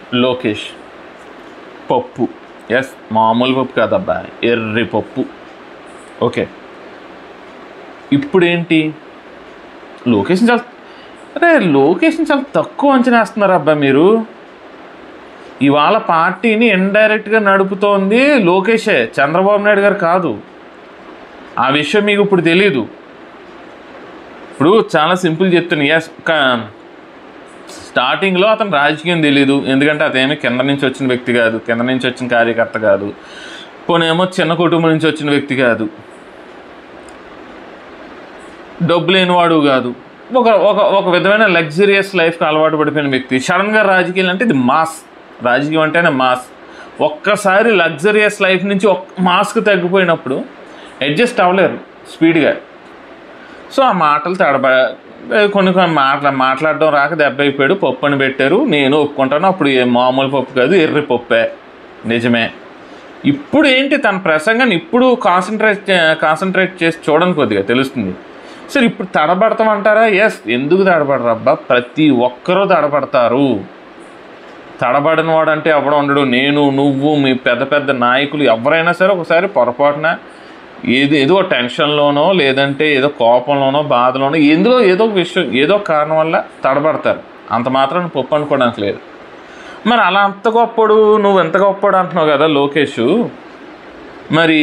లోకేష్ పప్పు ఎస్ మామూలు పప్పు కాదబ్బా ఎర్రి పప్పు ఓకే ఇప్పుడేంటి లోకేష్ని చాలా అరే లోకేష్ని చాలా తక్కువ అంచనా వేస్తున్నారు అబ్బా మీరు ఇవాళ పార్టీని ఇండైరెక్ట్గా నడుపుతోంది లోకేషే చంద్రబాబు నాయుడు గారు కాదు ఆ విషయం మీకు ఇప్పుడు తెలీదు ఇప్పుడు చాలా సింపుల్ చెప్తాను ఎస్ స్టార్టింగ్లో అతను రాజకీయం తెలీదు ఎందుకంటే అతేమి కింద నుంచి వచ్చిన వ్యక్తి కాదు కింద నుంచి వచ్చిన కార్యకర్త కాదు పోనేమో చిన్న కుటుంబం నుంచి వచ్చిన వ్యక్తి కాదు డబ్బు లేనివాడు కాదు ఒక ఒక ఒక విధమైన లగ్జరియస్ లైఫ్కి అలవాటు పడిపోయిన వ్యక్తి సడన్గా రాజకీయాలు అంటే ఇది మాస్ రాజకీయం అంటేనే మాస్ ఒక్కసారి లగ్జరియస్ లైఫ్ నుంచి ఒక్క మాస్క్ తగ్గిపోయినప్పుడు అడ్జస్ట్ అవ్వలేరు స్పీడ్గా సో ఆ మాటలు తడబ కొన్ని కొన్ని మాట్లా మాట్లాడడం రాక దెబ్బ అయిపోయాడు పప్పు అని పెట్టారు నేను ఒప్పుకుంటాను అప్పుడు ఏ మామూలు పప్పు కాదు ఎర్రి పప్పే నిజమే ఇప్పుడు ఏంటి తన ప్రసంగాన్ని ఇప్పుడు కాన్సన్ట్రేట్ కాన్సన్ట్రేట్ చేసి చూడని కొద్దిగా తెలుస్తుంది సరే ఇప్పుడు తడబడతామంటారా ఎస్ ఎందుకు తడబడరు అబ్బా ప్రతి ఒక్కరూ తడబడతారు తడబడిన వాడు అంటే ఎవడ ఉండడు నేను నువ్వు మీ పెద్ద పెద్ద నాయకులు ఎవరైనా సరే ఒకసారి పొరపాటున ఏది ఏదో టెన్షన్లోనో లేదంటే ఏదో కోపంలోనో బాధలోనో ఎందులో ఏదో ఒక విషయం ఏదో ఒక కారణం వల్ల తడబడతారు అంత మాత్రం పప్పు అనుకోవడానికి లేదు మరి అలా అంత గొప్పడు నువ్వు ఎంత గొప్పడు అంటున్నావు కదా లోకేష్ మరి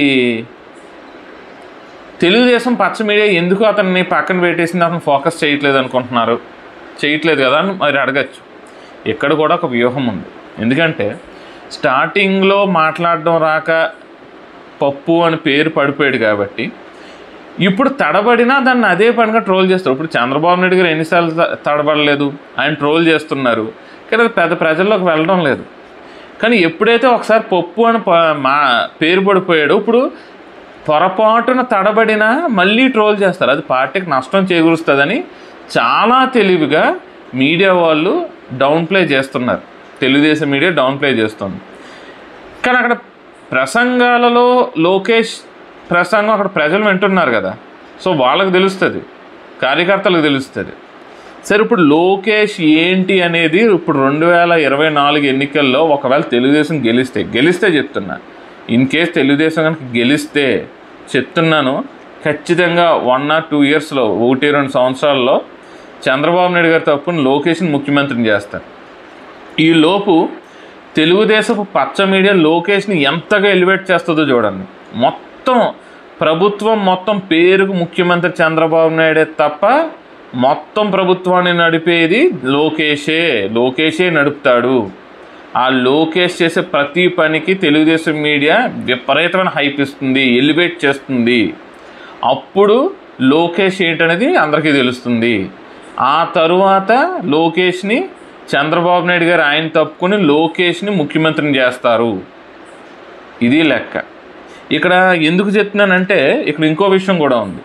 తెలుగుదేశం పచ్చ మీడియా ఎందుకు అతన్ని పక్కన పెట్టేసింది అతను ఫోకస్ చేయట్లేదు అనుకుంటున్నారు చేయట్లేదు కదా అని మరి అడగచ్చు ఇక్కడ కూడా ఒక వ్యూహం ఉంది ఎందుకంటే స్టార్టింగ్లో మాట్లాడడం రాక పప్పు అని పేరు పడిపోయాడు కాబట్టి ఇప్పుడు తడబడినా దాన్ని అదే పనిగా ట్రోల్ చేస్తారు ఇప్పుడు చంద్రబాబు నాయుడు గారు ఎన్నిసార్లు త- తడబడలేదు ఆయన ట్రోల్ చేస్తున్నారు కానీ అది పెద్ద ప్రజల్లోకి వెళ్ళడం లేదు కానీ ఎప్పుడైతే ఒకసారి పప్పు అని ప- మా పేరు పడిపోయాడో ఇప్పుడు పొరపాటున తడబడినా మళ్ళీ ట్రోల్ చేస్తారు అది పార్టీకి నష్టం చేకూరుస్తుందని చాలా తెలివిగా మీడియా వాళ్ళు డౌన్ ప్లే చేస్తున్నారు తెలుగుదేశం మీడియా డౌన్ ప్లే చేస్తుంది కానీ అక్కడ ప్రసంగాలలో లోకేష్ ప్రసంగం అక్కడ ప్రజలు వింటున్నారు కదా సో వాళ్ళకి తెలుస్తుంది కార్యకర్తలకు తెలుస్తుంది సరే ఇప్పుడు లోకేష్ ఏంటి అనేది ఇప్పుడు రెండు వేల ఇరవై నాలుగు ఎన్నికల్లో ఒకవేళ తెలుగుదేశం గెలిస్తే గెలిస్తే చెప్తున్నా ఇన్ కేస్ తెలుగుదేశం కనుక గెలిస్తే చెప్తున్నాను ఖచ్చితంగా వన్ ఆర్ టూ ఇయర్స్లో ఒకటి రెండు సంవత్సరాల్లో చంద్రబాబు నాయుడు గారి తప్పుని లోకేష్ని ముఖ్యమంత్రిని చేస్తారు ఈ లోపు తెలుగుదేశపు పచ్చ మీడియా లోకేష్ని ఎంతగా ఎలివేట్ చేస్తుందో చూడండి మొత్తం ప్రభుత్వం మొత్తం పేరుకు ముఖ్యమంత్రి చంద్రబాబు నాయుడే తప్ప మొత్తం ప్రభుత్వాన్ని నడిపేది లోకేషే లోకేషే నడుపుతాడు ఆ లోకేష్ చేసే ప్రతి పనికి తెలుగుదేశం మీడియా విపరీతమైన హైప్ ఇస్తుంది ఎలివేట్ చేస్తుంది అప్పుడు లోకేష్ ఏంటనేది అందరికీ తెలుస్తుంది ఆ తరువాత లోకేష్ని చంద్రబాబు నాయుడు గారు ఆయన తప్పుకొని లోకేష్ని ముఖ్యమంత్రిని చేస్తారు ఇది లెక్క ఇక్కడ ఎందుకు చెప్తున్నానంటే ఇక్కడ ఇంకో విషయం కూడా ఉంది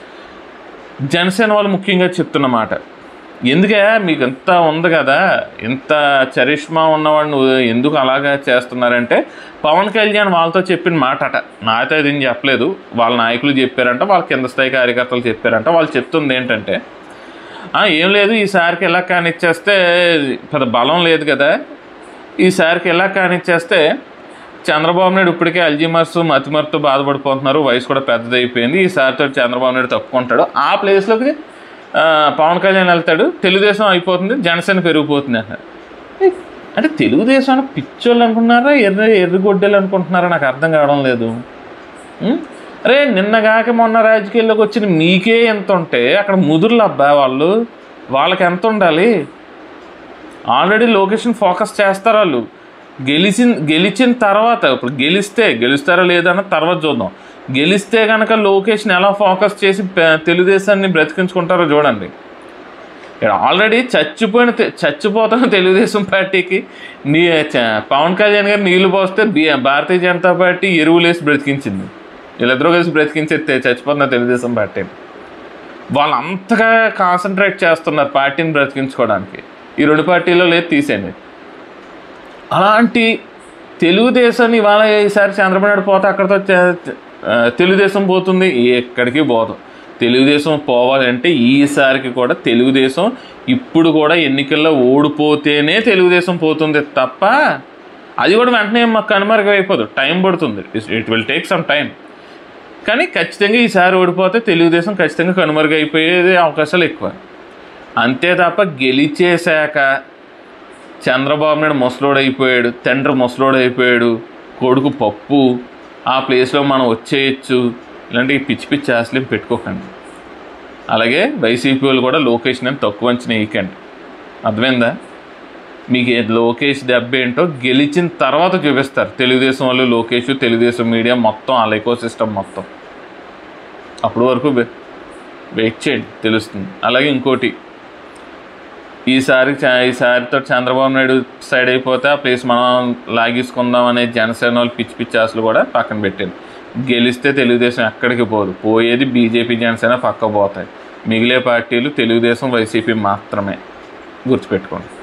జనసేన వాళ్ళు ముఖ్యంగా చెప్తున్న మాట ఎందుకే మీకు ఎంత ఉంది కదా ఇంత చరిష్మా ఉన్నవాడిని ఎందుకు అలాగా చేస్తున్నారంటే పవన్ కళ్యాణ్ వాళ్ళతో చెప్పిన మాట అట నాతో ఇది చెప్పలేదు వాళ్ళ నాయకులు చెప్పారంట వాళ్ళ కింద స్థాయి కార్యకర్తలు చెప్పారంట వాళ్ళు చెప్తుంది ఏంటంటే "ఆ, ఏం లేదు ఈసారికి ఎలా కానిచ్చేస్తే పెద్ద బలం లేదు కదా ఈసారికి ఎలా కానిచ్చేస్తే చంద్రబాబు నాయుడు ఇప్పటికే అల్జీమర్స్ మతిమరుతో బాధపడిపోతున్నారు వయసు కూడా పెద్దదైపోయింది ఈసారితో చంద్రబాబు నాయుడు తప్పుకుంటాడు ఆ ప్లేస్లోకి ఆ, పవన్ కళ్యాణ్ వెళ్తాడు తెలుగుదేశం అయిపోతుంది జనసేన పెరిగిపోతుంది అంటారు ఏ, అంటే తెలుగుదేశం అని పిచ్చోళ్ళు అనుకుంటున్నారా ఎర్ర ఎర్రగొడ్డలు అనుకుంటున్నారా నాకు అర్థం కావడం లేదు ఉం? అరే నిన్నగాక మొన్న రాజకీయాల్లోకి వచ్చిన మీకే ఎంత ఉంటే అక్కడ ముదురులు అబ్బా వాళ్ళు వాళ్ళకి ఎంత ఉండాలి ఆల్రెడీ లొకేషన్ ఫోకస్ చేస్తారు వాళ్ళు గెలిచిన గెలిచిన తర్వాత ఇప్పుడు గెలిస్తే గెలుస్తారా లేదా అన్న తర్వాత చూద్దాం గెలిస్తే కనుక లొకేషన్ ఎలా ఫోకస్ చేసి ప- తెలుగుదేశాన్ని బ్రతికించుకుంటారో చూడండి ఇక్కడ ఆల్రెడీ చచ్చిపోయిన తె- చచ్చిపోతున్న తెలుగుదేశం పార్టీకి నీ చ- పవన్ కళ్యాణ్ గారు నీళ్లు పోస్తే బి భారతీయ జనతా పార్టీ ఎరువులు వేసి బ్రతికించింది వీళ్ళిద్దరూ కలిసి బ్రతికించేస్తే చచ్చిపోతున్న తెలుగుదేశం పార్టీని వాళ్ళు అంతగా కాన్సన్ట్రేట్ చేస్తున్నారు పార్టీని బ్రతికించుకోవడానికి ఈ రెండు పార్టీలో లేదు తీసేయండి అలాంటి తెలుగుదేశాన్ని ఇవాళ ఈసారి చంద్రబాబు నాయుడు పోతే అక్కడితో చ- ఆ, తెలుగుదేశం పోతుంది ఎక్కడికి పోదు తెలుగుదేశం పోవాలంటే ఈసారికి కూడా తెలుగుదేశం ఇప్పుడు కూడా ఎన్నికల్లో ఓడిపోతేనే తెలుగుదేశం పోతుంది తప్ప అది కూడా వెంటనే మాకు కనుమరుగైపోదు టైం పడుతుంది it will take some time కానీ ఖచ్చితంగా ఈసారి ఓడిపోతే తెలుగుదేశం ఖచ్చితంగా కనుమరుగైపోయేది అవకాశాలు ఎక్కువ అంతే తప్ప గెలిచేశాక చంద్రబాబు నాయుడు ముసలోడు అయిపోయాడు తండ్రి ముసలోడు అయిపోయాడు కొడుకు పప్పు ఆ ప్లేస్లో మనం వచ్చేయచ్చు ఇలాంటి పిచ్చి పిచ్చి ఆశలు పెట్టుకోకండి అలాగే వైసీపీ వాళ్ళు కూడా లోకేష్ అని తక్కువ అంచనా వేయకండి అర్థమైందా మీకు ఏ లోకేష్ దెబ్బ ఏంటో గెలిచిన తర్వాత చూపిస్తారు తెలుగుదేశం వాళ్ళు లోకేష్ తెలుగుదేశం మీడియా మొత్తం వాళ్ళ ఎకో సిస్టమ్ మొత్తం అప్పటి వరకు వె- వెయిట్ చేయండి తెలుస్తుంది అలాగే ఇంకోటి ఈసారి చ- ఈసారితో చంద్రబాబు నాయుడు సైడ్ అయిపోతే ఆ ప్లేస్ మనం లాగేసుకుందాం అనే జనసేన వాళ్ళు పిచ్చి పిచ్చి ఆశలు కూడా పక్కన పెట్టారు గెలిస్తే తెలుగుదేశం ఎక్కడికి పోదు పోయేది బీజేపీ జనసేన పక్క పోతాయి మిగిలే పార్టీలు తెలుగుదేశం వైసీపీ మాత్రమే గుర్తుపెట్టుకోండి